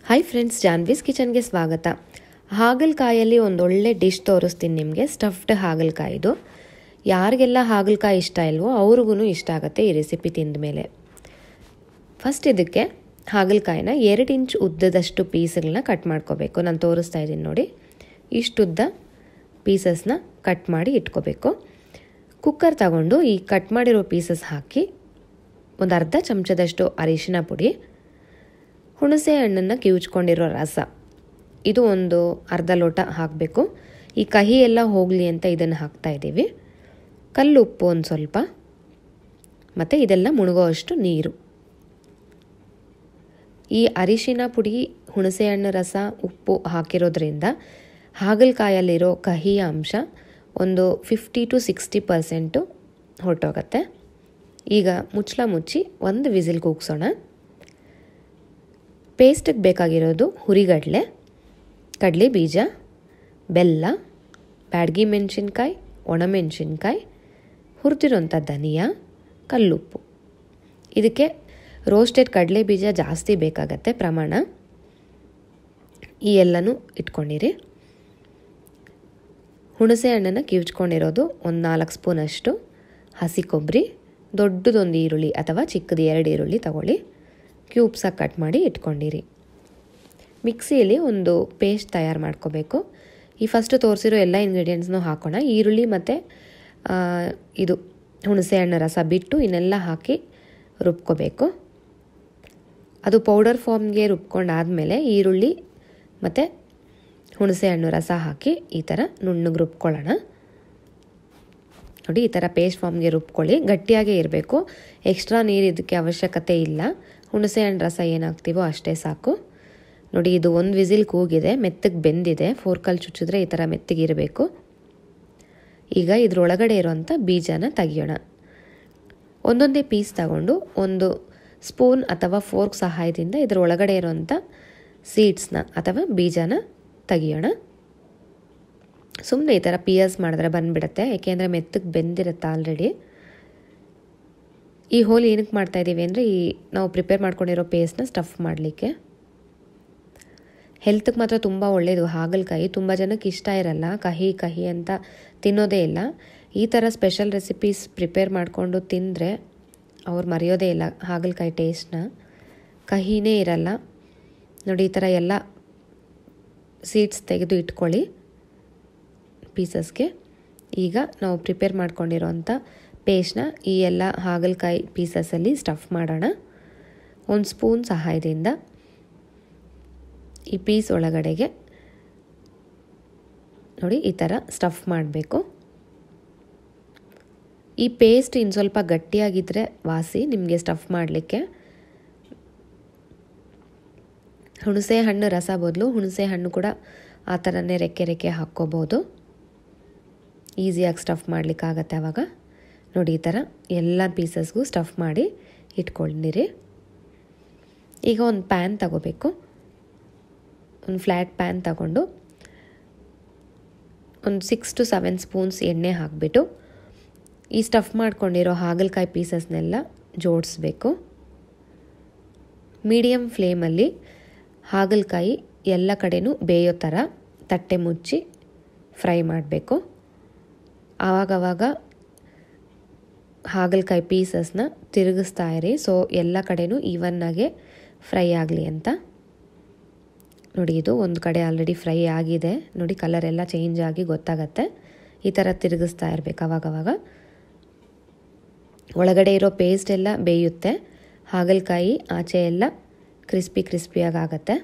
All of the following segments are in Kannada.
ಹಾಯ್ ಫ್ರೆಂಡ್ಸ್ ಜಾನ್ವೀಸ್ ಕಿಚನ್ಗೆ ಸ್ವಾಗತ ಹಾಗಲಕಾಯಲ್ಲಿ ಒಂದೊಳ್ಳೆ ಡಿಶ್ ತೋರಿಸ್ತೀನಿ ನಿಮಗೆ ಸ್ಟಫ್ಡ್ ಹಾಗಲಕಾಯಿದು ಯಾರಿಗೆಲ್ಲ ಹಾಗಲಕಾಯಿ ಇಷ್ಟ ಇಲ್ವೋ ಅವ್ರಿಗೂ ಇಷ್ಟ ಆಗುತ್ತೆ ಈ ರೆಸಿಪಿ ತಿಂದ ಮೇಲೆ ಫಸ್ಟ್ ಇದಕ್ಕೆ ಹಾಗಲಕಾಯಿನ ಎರಡು ಇಂಚ್ ಉದ್ದದಷ್ಟು ಪೀಸ್ಗಳನ್ನ ಕಟ್ ಮಾಡ್ಕೋಬೇಕು ನಾನು ತೋರಿಸ್ತಾ ಇದ್ದೀನಿ ನೋಡಿ ಇಷ್ಟುದ್ದ ಪೀಸಸ್ನ ಕಟ್ ಮಾಡಿ ಇಟ್ಕೋಬೇಕು ಕುಕ್ಕರ್ ತಗೊಂಡು ಈ ಕಟ್ ಮಾಡಿರೋ ಪೀಸಸ್ ಹಾಕಿ ಒಂದು ಅರ್ಧ ಚಮಚದಷ್ಟು ಅರಿಶಿನ ಪುಡಿ ಹುಣಸೆ ಹಣ್ಣನ್ನು ಕಿವುಚ್ಕೊಂಡಿರೋ ರಸ ಇದು ಒಂದು ಅರ್ಧ ಲೋಟ ಹಾಕಬೇಕು ಈ ಕಹಿ ಎಲ್ಲ ಹೋಗಲಿ ಅಂತ ಇದನ್ನು ಹಾಕ್ತಾ ಇದ್ದೀವಿ ಕಲ್ಲು ಉಪ್ಪು ಒಂದು ಸ್ವಲ್ಪ ಮತ್ತು ಇದೆಲ್ಲ ಮುಳುಗೋ ಅಷ್ಟು ನೀರು ಈ ಅರಿಶಿನ ಪುಡಿ ಹುಣಸೆ ಹಣ್ಣು ರಸ ಉಪ್ಪು ಹಾಕಿರೋದ್ರಿಂದ ಹಾಗಲಕಾಯಲ್ಲಿರೋ ಕಹಿಯ ಅಂಶ ಒಂದು ಫಿಫ್ಟಿ ಟು ಸಿಕ್ಸ್ಟಿ ಪರ್ಸೆಂಟು ಹೊರಟೋಗತ್ತೆ ಈಗ ಮುಚ್ಚಳ ಮುಚ್ಚಿ ಒಂದು ವಿಸಿಲ್ ಕೂಗ್ಸೋಣ ಪೇಸ್ಟಿಗೆ ಬೇಕಾಗಿರೋದು ಹುರಿಗಡಲೆ ಕಡಲೆ ಬೀಜ ಬೆಲ್ಲ ಬ್ಯಾಡಗಿ ಮೆಣಸಿನ್ಕಾಯಿ ಒಣಮೆಣಸಿನ್ಕಾಯಿ ಹುರಿದಿರೋಂಥ ಧನಿಯಾ ಕಲ್ಲುಪ್ಪು ಇದಕ್ಕೆ ರೋಸ್ಟೆಡ್ ಕಡಲೆ ಬೀಜ ಜಾಸ್ತಿ ಬೇಕಾಗತ್ತೆ ಪ್ರಮಾಣ ಈ ಎಲ್ಲನೂ ಇಟ್ಕೊಂಡಿರಿ ಹುಣಸೆ ಹಣ್ಣನ್ನು ಕಿವುಚ್ಕೊಂಡಿರೋದು ಒಂದು ನಾಲ್ಕು ಸ್ಪೂನಷ್ಟು ಹಸಿ ಕೊಬ್ಬರಿ ದೊಡ್ಡದೊಂದು ಈರುಳ್ಳಿ ಅಥವಾ ಚಿಕ್ಕದು ಎರಡು ಈರುಳ್ಳಿ ತಗೊಳ್ಳಿ ಕ್ಯೂಬ್ಸಾಗಿ ಕಟ್ ಮಾಡಿ ಇಟ್ಕೊಂಡಿರಿ ಮಿಕ್ಸಿಯಲ್ಲಿ ಒಂದು ಪೇಸ್ಟ್ ತಯಾರು ಮಾಡ್ಕೋಬೇಕು ಈ ಫಸ್ಟು ತೋರಿಸಿರೋ ಎಲ್ಲ ಇಂಗ್ರೀಡಿಯೆಂಟ್ಸ್ನೂ ಹಾಕೋಣ ಈರುಳ್ಳಿ ಮತ್ತು ಇದು ಹುಣಸೆ ಹಣ್ಣು ರಸ ಬಿಟ್ಟು ಇನ್ನೆಲ್ಲ ಹಾಕಿ ರುಬ್ಕೋಬೇಕು ಅದು ಪೌಡರ್ ಫಾರ್ಮ್ಗೆ ರುಬ್ಕೊಂಡಾದಮೇಲೆ ಈರುಳ್ಳಿ ಮತ್ತು ಹುಣಸೆ ಹಣ್ಣು ರಸ ಹಾಕಿ ಈ ಥರ ನುಣ್ಣಗೆ ರುಬ್ಕೊಳ್ಳೋಣ ನೋಡಿ ಈ ಥರ ಪೇಸ್ಟ್ ಫಾರ್ಮ್ಗೆ ರುಬ್ಕೊಳ್ಳಿ ಗಟ್ಟಿಯಾಗೇ ಇರಬೇಕು ಎಕ್ಸ್ಟ್ರಾ ನೀರು ಇದಕ್ಕೆ ಅವಶ್ಯಕತೆ ಇಲ್ಲ ಹುಣಸೆ ಹಣ್ಣು ರಸ ಏನಾಗ್ತೀವೋ ಅಷ್ಟೇ ಸಾಕು ನೋಡಿ ಇದು ಒಂದು ವಿಸಿಲ್ ಕೂಗಿದೆ ಮೆತ್ತಗೆ ಬೆಂದಿದೆ ಫೋರ್ಕಲ್ಲಿ ಚುಚ್ಚಿದ್ರೆ ಈ ಥರ ಮೆತ್ತಗಿರಬೇಕು ಈಗ ಇದ್ರೊಳಗಡೆ ಇರೋವಂಥ ಬೀಜನ ತೆಗಿಯೋಣ ಒಂದೊಂದೇ ಪೀಸ್ ತಗೊಂಡು ಒಂದು ಸ್ಪೂನ್ ಅಥವಾ ಫೋರ್ಕ್ ಸಹಾಯದಿಂದ ಇದರ ಒಳಗಡೆ ಇರೋವಂಥ ಸೀಡ್ಸ್ನ ಅಥವಾ ಬೀಜನ ತೆಗಿಯೋಣ ಸುಮ್ಮನೆ ಈ ಥರ ಪಿಯರ್ಸ್ ಮಾಡಿದ್ರೆ ಬಂದುಬಿಡುತ್ತೆ ಏಕೆಂದರೆ ಮೆತ್ತಗೆ ಬೆಂದಿರುತ್ತೆ ಆಲ್ರೆಡಿ ಈ ಹೋಲ್ ಏನಕ್ಕೆ ಮಾಡ್ತಾ ಇದ್ದೀವಿ ಅಂದರೆ ಈ ನಾವು ಪ್ರಿಪೇರ್ ಮಾಡ್ಕೊಂಡಿರೋ ಪೇಸ್ಟ್ನ ಸ್ಟಫ್ ಮಾಡಲಿಕ್ಕೆ ಹೆಲ್ತ್ಗೆ ಮಾತ್ರ ತುಂಬ ಒಳ್ಳೆಯದು ಹಾಗಲಕಾಯಿ ತುಂಬ ಜನಕ್ಕೆ ಇಷ್ಟ ಇರಲ್ಲ ಕಹಿ ಕಹಿ ಅಂತ ತಿನ್ನೋದೇ ಇಲ್ಲ ಈ ಥರ ಸ್ಪೆಷಲ್ ರೆಸಿಪೀಸ್ ಪ್ರಿಪೇರ್ ಮಾಡಿಕೊಂಡು ತಿಂದರೆ ಅವ್ರು ಮರೆಯೋದೇ ಇಲ್ಲ ಹಾಗಲಕಾಯಿ ಟೇಸ್ಟ್ನ ಕಹಿನೇ ಇರಲ್ಲ ನೋಡಿ ಈ ಥರ ಎಲ್ಲ ಸೀಡ್ಸ್ ತೆಗೆದು ಇಟ್ಕೊಳ್ಳಿ ಪೀಸಸ್ಗೆ ಈಗ ನಾವು ಪ್ರಿಪೇರ್ ಮಾಡ್ಕೊಂಡಿರೋಂಥ ಪೇಸ್ಟ್ನ ಈ ಎಲ್ಲ ಹಾಗಲಕಾಯಿ ಪೀಸಸಲ್ಲಿ ಸ್ಟಫ್ ಮಾಡೋಣ ಒಂದು ಸ್ಪೂನ್ ಸಹಾಯದಿಂದ ಈ ಪೀಸ್ ಒಳಗಡೆಗೆ ನೋಡಿ ಈ ಥರ ಸ್ಟಫ್ ಮಾಡಬೇಕು ಈ ಪೇಸ್ಟ್ ಇನ್ನು ಸ್ವಲ್ಪ ಗಟ್ಟಿಯಾಗಿದ್ದರೆ ವಾಸಿ ನಿಮಗೆ ಸ್ಟಫ್ ಮಾಡಲಿಕ್ಕೆ ಹುಣಸೆ ಹಣ್ಣು ರಸ ಬದಲು ಹುಣಸೆ ಹಣ್ಣು ಕೂಡ ಆ ಥರನೇ ರೆಕ್ಕೆ ರೆಕ್ಕೆ ಹಾಕ್ಕೋಬೋದು ಈಸಿಯಾಗಿ ಸ್ಟಫ್ ಮಾಡಲಿಕ್ಕಾಗತ್ತೆ ಆವಾಗ ನೋಡಿ ಈ ಥರ ಎಲ್ಲ ಪೀಸಸ್ಗೂ ಸ್ಟಫ್ ಮಾಡಿ ಇಟ್ಕೊಂಡಿರಿ ಈಗ ಒಂದು ಪ್ಯಾನ್ ತಗೋಬೇಕು ಒಂದು ಫ್ಲ್ಯಾಟ್ ಪ್ಯಾನ್ ತಗೊಂಡು ಒಂದು ಸಿಕ್ಸ್ ಟು ಸೆವೆನ್ ಸ್ಪೂನ್ಸ್ ಎಣ್ಣೆ ಹಾಕಿಬಿಟ್ಟು ಈ ಸ್ಟಫ್ ಮಾಡ್ಕೊಂಡಿರೋ ಹಾಗಲಕಾಯಿ ಪೀಸಸ್ನೆಲ್ಲ ಜೋಡಿಸ್ಬೇಕು ಮೀಡಿಯಮ್ ಫ್ಲೇಮಲ್ಲಿ ಹಾಗಲಕಾಯಿ ಎಲ್ಲ ಕಡೆನೂ ಬೇಯೋ ಥರ ತಟ್ಟೆ ಮುಚ್ಚಿ ಫ್ರೈ ಮಾಡಬೇಕು ಆವಾಗವಾಗ ಹಾಗಲಕಾಯಿ ಪೀಸಸ್ನ ತಿರುಗಿಸ್ತಾ ಇರಿ ಸೊ ಎಲ್ಲ ಕಡೆನೂ ಈವನ್ನಾಗೆ ಫ್ರೈ ಆಗಲಿ ಅಂತ ನೋಡಿ ಇದು ಒಂದು ಕಡೆ ಆಲ್ರೆಡಿ ಫ್ರೈ ಆಗಿದೆ ನೋಡಿ ಕಲರ್ ಎಲ್ಲ ಚೇಂಜ್ ಆಗಿ ಗೊತ್ತಾಗತ್ತೆ ಈ ಥರ ತಿರುಗಿಸ್ತಾ ಇರಬೇಕು ಅವಾಗವಾಗ ಒಳಗಡೆ ಇರೋ ಪೇಸ್ಟ್ ಎಲ್ಲ ಬೇಯುತ್ತೆ ಹಾಗಲಕಾಯಿ ಆಚೆ ಎಲ್ಲ ಕ್ರಿಸ್ಪಿ ಕ್ರಿಸ್ಪಿಯಾಗಿ ಆಗುತ್ತೆ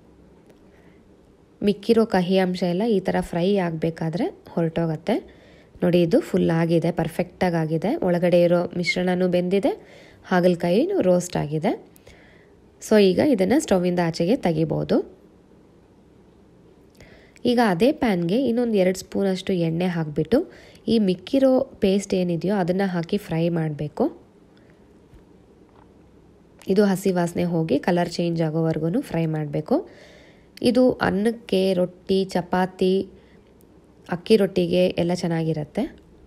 ಮಿಕ್ಕಿರೋ ಕಹಿ ಅಂಶ ಎಲ್ಲ ಈ ಥರ ಫ್ರೈ ಆಗಬೇಕಾದ್ರೆ ಹೊರಟೋಗತ್ತೆ ನೋಡಿ ಇದು ಫುಲ್ ಆಗಿದೆ ಪರ್ಫೆಕ್ಟಾಗಿ ಆಗಿದೆ ಒಳಗಡೆ ಇರೋ ಮಿಶ್ರಣನೂ ಬೆಂದಿದೆ ಹಾಗಲಕಾಯಿನೂ ರೋಸ್ಟ್ ಆಗಿದೆ ಸೊ ಈಗ ಇದನ್ನು ಸ್ಟೌವಿಂದ ಆಚೆಗೆ ತೆಗಿಬೋದು ಈಗ ಅದೇ ಪ್ಯಾನ್ಗೆ ಇನ್ನೊಂದು ಎರಡು ಸ್ಪೂನಷ್ಟು ಎಣ್ಣೆ ಹಾಕಿಬಿಟ್ಟು ಈ ಮಿಕ್ಕಿರೋ ಪೇಸ್ಟ್ ಏನಿದೆಯೋ ಅದನ್ನು ಹಾಕಿ ಫ್ರೈ ಮಾಡಬೇಕು ಇದು ಹಸಿ ವಾಸನೆ ಹೋಗಿ ಕಲರ್ ಚೇಂಜ್ ಆಗೋವರೆಗೂ ಫ್ರೈ ಮಾಡಬೇಕು ಇದು ಅನ್ನಕ್ಕೆ ರೊಟ್ಟಿ ಚಪಾತಿ ಅಕ್ಕಿ ರೊಟ್ಟಿಗೆ ಎಲ್ಲ ಚೆನ್ನಾಗಿರುತ್ತೆ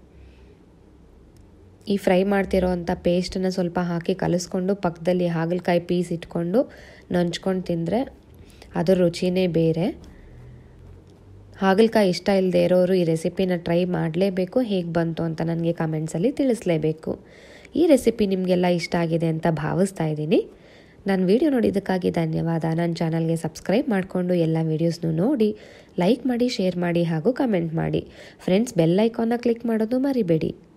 ಈ ಫ್ರೈ ಮಾಡ್ತಿರೋ ಅಂಥ ಪೇಸ್ಟನ್ನು ಸ್ವಲ್ಪ ಹಾಕಿ ಕಲಿಸ್ಕೊಂಡು ಪಕ್ಕದಲ್ಲಿ ಹಾಗಲಕಾಯಿ ಪೀಸ್ ಇಟ್ಕೊಂಡು ನಂಚ್ಕೊಂಡು ತಿಂದರೆ ಅದರ ರುಚಿನೇ ಬೇರೆ ಹಾಗಲಕಾಯಿ ಇಷ್ಟ ಇಲ್ಲದೆ ಇರೋರು ಈ ರೆಸಿಪಿನ ಟ್ರೈ ಮಾಡಲೇಬೇಕು ಹೇಗೆ ಬಂತು ಅಂತ ನನಗೆ ಕಮೆಂಟ್ಸಲ್ಲಿ ತಿಳಿಸ್ಲೇಬೇಕು ಈ ರೆಸಿಪಿ ನಿಮಗೆಲ್ಲ ಇಷ್ಟ ಆಗಿದೆ ಅಂತ ಭಾವಿಸ್ತಾ ಇದ್ದೀನಿ ನಾನು ವಿಡಿಯೋ ನೋಡಿದ್ದಕ್ಕಾಗಿ ಧನ್ಯವಾದ ನನ್ನ ಚಾನಲ್ಗೆ ಸಬ್ಸ್ಕ್ರೈಬ್ ಮಾಡಿಕೊಂಡು ಎಲ್ಲ ವೀಡಿಯೋಸ್ನು ನೋಡಿ ಲೈಕ್ ಮಾಡಿ ಶೇರ್ ಮಾಡಿ ಹಾಗೂ ಕಮೆಂಟ್ ಮಾಡಿ ಫ್ರೆಂಡ್ಸ್ ಬೆಲ್ ಐಕಾನ್ನ ಕ್ಲಿಕ್ ಮಾಡೋದು ಮರಿಬೇಡಿ